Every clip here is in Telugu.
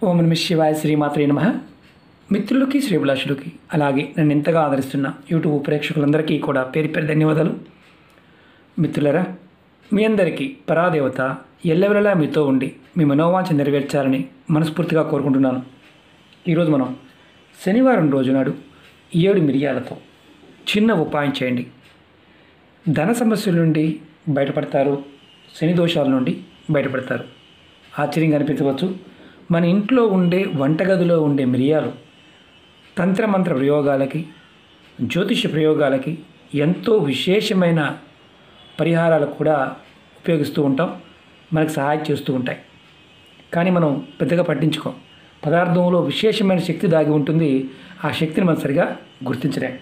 ఓం నమ శివాయ శ్రీమాత్రే నమ మిత్రులకి శ్రీభిలాషులకి అలాగే నన్ను ఎంతగా ఆదరిస్తున్న యూట్యూబ్ ప్రేక్షకులందరికీ కూడా పేరు పేరు ధన్యవాదాలు మిత్రులరా మీ అందరికీ పరాదేవత ఎల్లవెల్లలా మీతో ఉండి మీ మనోవాంఛ నెరవేర్చాలని మనస్ఫూర్తిగా కోరుకుంటున్నాను ఈరోజు మనం శనివారం రోజు నాడు ఏడు మిరియాలతో చిన్న ఉపాయం చేయండి ధన సమస్యల నుండి బయటపడతారు శని దోషాల నుండి బయటపడతారు ఆశ్చర్యంగా అనిపించవచ్చు మన ఇంట్లో ఉండే వంటగదిలో ఉండే మిరియాలు తంత్రమంత్ర ప్రయోగాలకి జ్యోతిష ప్రయోగాలకి ఎంతో విశేషమైన పరిహారాలకు కూడా ఉపయోగిస్తూ ఉంటాం మనకు సహాయం చేస్తూ ఉంటాయి కానీ మనం పెద్దగా పట్టించుకోం పదార్థంలో విశేషమైన శక్తి దాగి ఉంటుంది ఆ శక్తిని మనం సరిగా గుర్తించలేం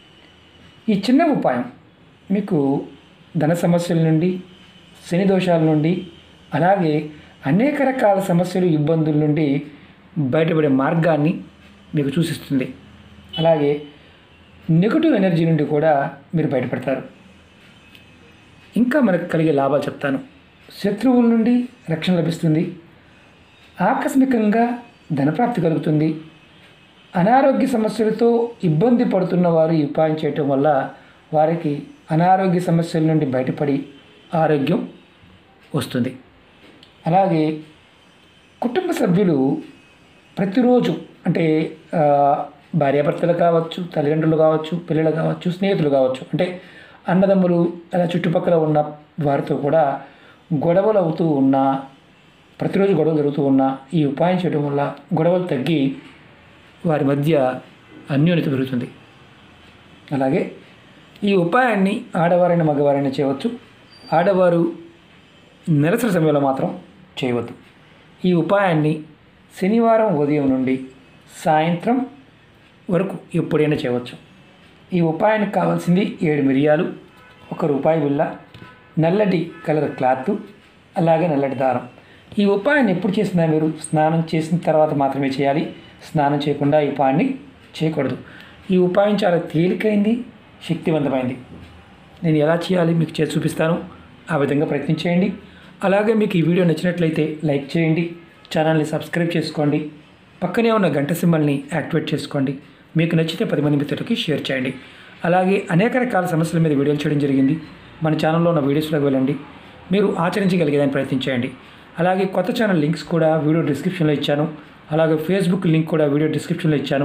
ఈ చిన్న ఉపాయం మీకు ధన సమస్యల నుండి శని దోషాల నుండి అలాగే అనేక రకాల సమస్యలు ఇబ్బందుల నుండి బయటపడే మార్గాన్ని మీకు సూచిస్తుంది అలాగే నెగటివ్ ఎనర్జీ నుండి కూడా మీరు బయటపడతారు ఇంకా మనకు కలిగే లాభాలు చెప్తాను శత్రువుల నుండి రక్షణ లభిస్తుంది ఆకస్మికంగా ధనప్రాప్తి కలుగుతుంది అనారోగ్య సమస్యలతో ఇబ్బంది పడుతున్న వారు ఈ ఉపాయం చేయటం వల్ల వారికి అనారోగ్య సమస్యల నుండి బయటపడి ఆరోగ్యం వస్తుంది అలాగే కుటుంబ సభ్యులు ప్రతిరోజు అంటే ఆ, భార్యాభర్తలు కావచ్చు తల్లిదండ్రులు కావచ్చు పిల్లలు కావచ్చు స్నేహితులు కావచ్చు అంటే అన్నదమ్ములు అలా చుట్టుపక్కల ఉన్న వారితో కూడా గొడవలు అవుతూ ఉన్నా ప్రతిరోజు గొడవలు జరుగుతూ ఉన్నా ఈ ఉపాయం చేయడం వల్ల గొడవలు తగ్గి వారి మధ్య అన్యోన్యత పెరుగుతుంది అలాగే ఈ ఉపాయాన్ని ఆడవారైన మగవారైనా చేయవచ్చు ఆడవారు నెలసరి సమయంలో మాత్రం చేయవద్దు ఈ ఉపాయాన్ని శనివారం ఉదయం నుండి సాయంత్రం వరకు ఎప్పుడైనా చేయవచ్చు ఈ ఉపాయానికి కావాల్సింది ఏడు మిరియాలు ఒక రూపాయి బిళ్ళ నల్లటి కలర్ క్లాత్ అలాగే నల్లటి దారం ఈ ఉపాయాన్ని ఎప్పుడు చేసినా మీరు స్నానం చేసిన తర్వాత మాత్రమే చేయాలి స్నానం చేయకుండా ఈ ఉపాయాన్ని చేయకూడదు ఈ ఉపాయం చాలా తేలికైంది శక్తివంతమైంది నేను ఎలా చేయాలి మీకు చేసి చూపిస్తాను ఆ విధంగా ప్రయత్నించేయండి అలాగే మీకు ఈ వీడియో నచ్చినట్లయితే లైక్ చేయండి ఛానల్ని సబ్స్క్రైబ్ చేసుకోండి పక్కనే ఉన్న గంట సింబల్ని యాక్టివేట్ చేసుకోండి మీకు నచ్చితే పది మంది మిత్రులకి షేర్ చేయండి అలాగే అనేక రకాల సమస్యల మీద వీడియోలు చేయడం జరిగింది మన ఛానల్లో ఉన్న వీడియోస్లోకి వెళ్ళండి మీరు ఆచరించగలిగేదాన్ని ప్రయత్నించేయండి అలాగే కొత్త ఛానల్ లింక్స్ కూడా వీడియో డిస్క్రిప్షన్లో ఇచ్చాను అలాగే ఫేస్బుక్ లింక్ కూడా వీడియో డిస్క్రిప్షన్లో ఇచ్చాను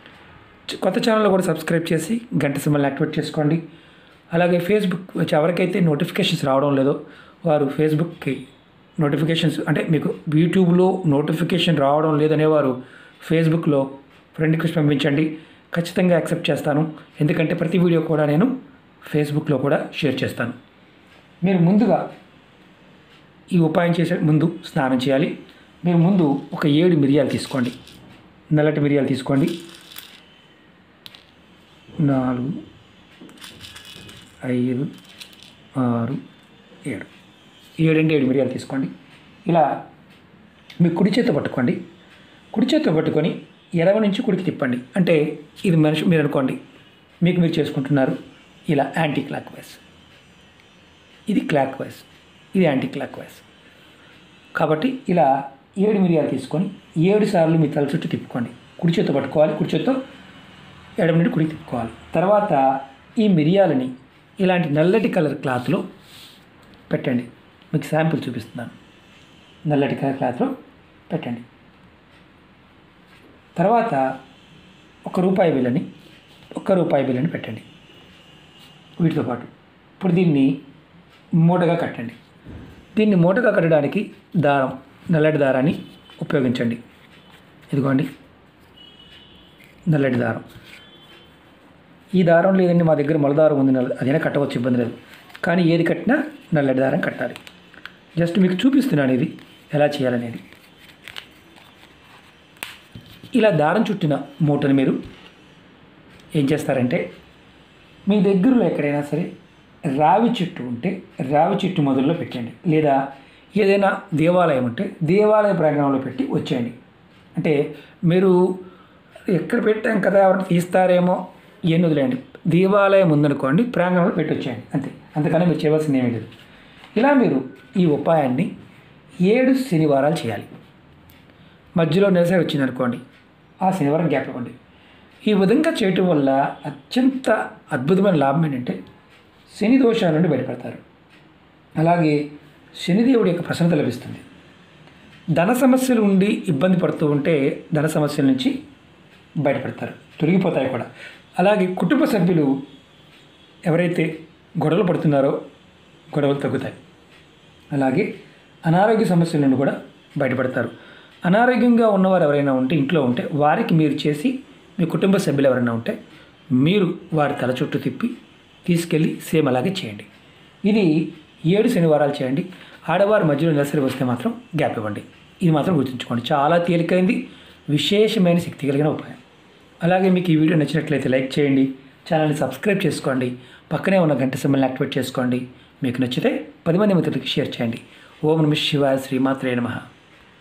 చ- కొత్త ఛానల్లో కూడా సబ్స్క్రైబ్ చేసి గంట సింబల్ని యాక్టివేట్ చేసుకోండి అలాగే ఫేస్బుక్ వచ్చి ఎవరికైతే నోటిఫికేషన్స్ రావడం లేదో వారు ఫేస్బుక్కి నోటిఫికేషన్స్ అంటే మీకు యూట్యూబ్లో నోటిఫికేషన్ రావడం లేదనేవారు ఫేస్బుక్లో ఫ్రెండ్ రిక్వెస్ట్ పంపించండి ఖచ్చితంగా యాక్సెప్ట్ చేస్తాను ఎందుకంటే ప్రతి వీడియో కూడా నేను ఫేస్బుక్లో కూడా షేర్ చేస్తాను మీరు ముందుగా ఈ ఉపాయం చేసే ముందు స్నానం చేయాలి మీరు ముందు ఒక ఏడు మిరియాలు తీసుకోండి నల్లటి మిరియాలు తీసుకోండి నాలుగు ఐదు ఆరు ఏడు ఏడంటే ఏడు మిరియాలు తీసుకోండి ఇలా మీ కుడి చేత పట్టుకోండి కుడి చేత పట్టుకొని ఎడమ నుంచి కుడికి తిప్పండి అంటే ఇది మనిషి మీరు అనుకోండి మీకు మీరు చేసుకుంటున్నారు ఇలా యాంటీ క్లాక్ వైజ్ ఇది క్లాక్ వైజ్ ఇది యాంటీ క్లాక్ వైజ్ కాబట్టి ఇలా ఏడు మిరియాలు తీసుకొని ఏడు సార్లు మీ తల చుట్టూ తిప్పుకోండి కుడి చేత్తో పట్టుకోవాలి కుడి చేత్తో ఎడమ నుండి కుడికి తిప్పుకోవాలి తర్వాత ఈ మిరియాలని ఇలాంటి నల్లటి కలర్ క్లాత్లో పెట్టండి మీకు శాంపుల్ చూపిస్తున్నాను నల్లటి కలర్ క్లాత్లో పెట్టండి తర్వాత ఒక రూపాయి బిల్లని ఒక్క రూపాయి బిల్లని పెట్టండి వీటితో పాటు ఇప్పుడు దీన్ని మూటగా కట్టండి దీన్ని మూటగా కట్టడానికి దారం నల్లటి దారాన్ని ఉపయోగించండి ఇదిగోండి నల్లటి దారం ఈ దారం లేదండి మా దగ్గర మలదారం ఉంది నల్ల అదైనా కట్టవచ్చు ఇబ్బంది లేదు కానీ ఏది కట్టినా నల్లటి దారం కట్టాలి జస్ట్ మీకు చూపిస్తున్నాను ఇది ఎలా చేయాలనేది ఇలా దారం చుట్టిన మూటను మీరు ఏం చేస్తారంటే మీ దగ్గరలో ఎక్కడైనా సరే రావి చెట్టు ఉంటే రావి చెట్టు మొదల్లో పెట్టండి లేదా ఏదైనా దేవాలయం ఉంటే దేవాలయ ప్రాంగణంలో పెట్టి వచ్చేయండి అంటే మీరు ఎక్కడ పెట్టాం కదా ఎవరైనా తీస్తారేమో ఏం వదిలేయండి దేవాలయం ఉందనుకోండి ప్రాంగణంలో పెట్టి వచ్చేయండి అంతే అంతకన్నా మీరు చేయవలసింది ఏమీ లేదు ఇలా మీరు ఈ ఉపాయాన్ని ఏడు శనివారాలు చేయాలి మధ్యలో నెలసరి వచ్చింది అనుకోండి ఆ శనివారం గ్యాప్ ఇవ్వండి ఈ విధంగా చేయటం వల్ల అత్యంత అద్భుతమైన లాభం ఏంటంటే శని దోషాల నుండి బయటపడతారు అలాగే శనిదేవుడి యొక్క ప్రసన్నత లభిస్తుంది ధన సమస్యలు ఉండి ఇబ్బంది పడుతూ ఉంటే ధన సమస్యల నుంచి బయటపడతారు తొలగిపోతాయి కూడా అలాగే కుటుంబ సభ్యులు ఎవరైతే గొడవలు పడుతున్నారో గొడవలు తగ్గుతాయి అలాగే అనారోగ్య సమస్యల నుండి కూడా బయటపడతారు అనారోగ్యంగా ఉన్నవారు ఎవరైనా ఉంటే ఇంట్లో ఉంటే వారికి మీరు చేసి మీ కుటుంబ సభ్యులు ఎవరైనా ఉంటే మీరు వారి తల చుట్టూ తిప్పి తీసుకెళ్ళి సేమ్ అలాగే చేయండి ఇది ఏడు శనివారాలు చేయండి ఆడవారి మధ్యలో నెలసరి వస్తే మాత్రం గ్యాప్ ఇవ్వండి ఇది మాత్రం గుర్తుంచుకోండి చాలా తేలికైంది విశేషమైన శక్తి కలిగిన ఉపాయం అలాగే మీకు ఈ వీడియో నచ్చినట్లయితే లైక్ చేయండి ఛానల్ని సబ్స్క్రైబ్ చేసుకోండి పక్కనే ఉన్న గంట సింబల్ని యాక్టివేట్ చేసుకోండి మీకు నచ్చితే పది మంది మిత్రులకి షేర్ చేయండి ఓం నమ శివాయ శ్రీమాత్రే నమః